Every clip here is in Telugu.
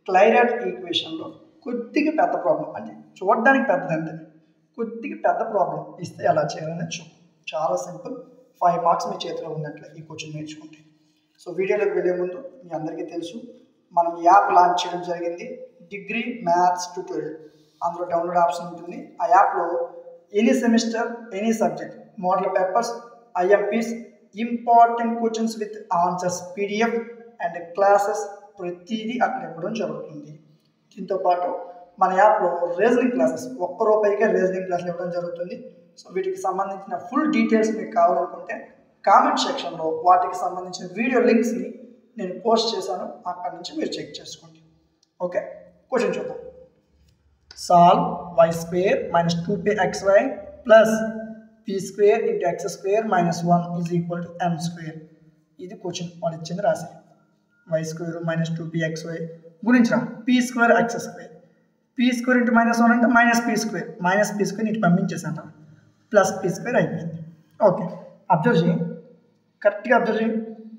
క్లైరాట్ ఈక్వేషన్లో కొద్దిగా పెద్ద ప్రాబ్లం అంటే చూడడానికి పెద్దదంటే కొద్దిగా పెద్ద ప్రాబ్లం ఇస్తే ఎలా చేయాలని చూ చాలా సింపుల్ ఫైవ్ మార్క్స్ మీ చేతిలో ఉన్నట్లే ఈ క్వశ్చన్ నేర్చుకుంటే సో వీడియోలోకి వెళ్ళే ముందు మీ అందరికీ తెలుసు మనం ఈ యాప్ లాంచ్ చేయడం జరిగింది డిగ్రీ మ్యాథ్స్ ట్యూటోరియల్ అందులో డౌన్లోడ్ ఆప్షన్ ఉంటుంది ఆ యాప్లో any semester any subject model papers IMPs important questions with answers PDF and classes ప్రతిదీ అక్కడ ఇవ్వడం జరుగుతుంది దీంతో పాటు మన యాప్లో రీజనింగ్ క్లాసెస్ ఒక్క రూపాయికే రీజనింగ్ క్లాసులు ఇవ్వడం జరుగుతుంది సో వీటికి సంబంధించిన ఫుల్ డీటెయిల్స్ మీకు కావాలనుకుంటే కామెంట్ సెక్షన్లో వాటికి సంబంధించిన వీడియో లింక్స్ని నేను పోస్ట్ చేశాను అక్కడి నుంచి మీరు చెక్ చేసుకోండి ఓకే క్వశ్చన్ చూద్దాం solve y square minus two p x y plus p square into x square minus one is equal to m square ఇది క్వశ్చన్ వాడు ఇచ్చింది రాసి y square minus two p x y గురించిరా p square x square p square into minus one అంటే minus p square minus p square ఇటు పంపించేసాను ప్లస్ పీ స్క్వేర్ అయిపోయింది ఓకే అబ్జర్వ్ చేయి కరెక్ట్గా అబ్జర్వ్ చేయి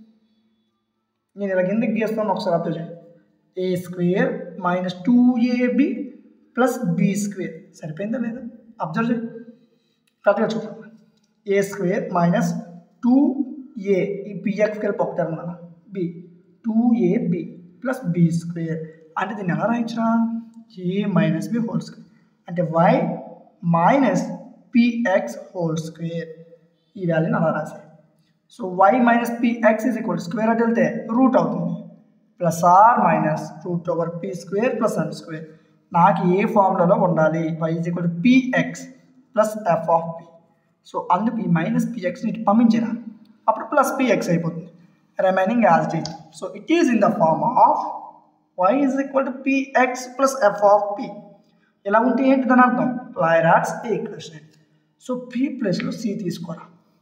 నేను ఇలా కిందకి గీస్తాను ఒకసారి అబ్జర్వ్ చేయి a square minus two a b plus b square సరిపోయిందా లేదా అబ్జర్వ్ చేయి కరెక్ట్గా చూద్దాం a square minus two a ఈ బిఎక్స్కి వెళ్ళి ఒకటారు మన b two a b plus b square అంటే దీన్ని ఎలా రాయించరా a minus b whole square అంటే y minus p x whole square ఈ వాల్యూని అలా రాసాయి so y minus p x is equal square అటు వెళ్తే రూట్ అవుతుంది plus or minus root over P square plus n square నాకు ఏ ఫార్ములాలో ఉండాలి y is equal to p x plus f of p so అందుకు ఈ మైనస్ పిఎక్స్ని ఇటు పంపించరా అప్పుడు ప్లస్ పిఎక్స్ అయిపోతుంది remaining as it is so it is in the form of y is equal to p x plus f of p ఇలా ఉంటే ఏంటి దాని అర్థం లైరాట్స్ ఈక్వేషన్ సో పి ప్లస్లో సి తీసుకోరా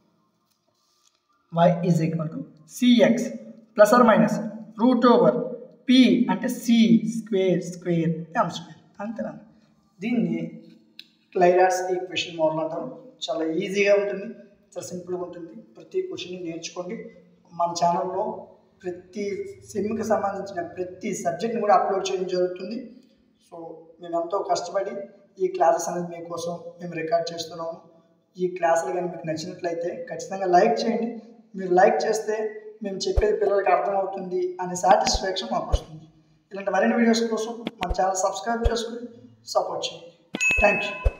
y is equal to c x plus or minus root over p అంటే c square square m square అంతేనా దీన్ని క్లైరాట్స్ ఈక్వేషన్ మోడల్ అంటారు చాలా ఈజీగా ఉంటుంది చాలా సింపుల్గా ఉంటుంది ప్రతి క్వశ్చన్ని నేర్చుకోండి మన ఛానల్లో ప్రతి సెమ్కి సంబంధించిన ప్రతి సబ్జెక్ట్ని కూడా అప్లోడ్ చేయడం జరుగుతుంది సో మేము ఎంతో కష్టపడి ఈ క్లాసెస్ అనేది మీకోసం మేము రికార్డ్ చేస్తున్నాము ఈ క్లాసులు కానీ మీకు నచ్చినట్లయితే ఖచ్చితంగా లైక్ చేయండి మీరు లైక్ చేస్తే మేము చెప్పేది పిల్లలకి అర్థమవుతుంది అనే సాటిస్ఫాక్షన్ మాకు వస్తుంది ఇలాంటి మరిన్ని వీడియోస్ కోసం మన ఛానల్ సబ్స్క్రైబ్ చేసుకుని సపోర్ట్ చేయండి థ్యాంక్ యూ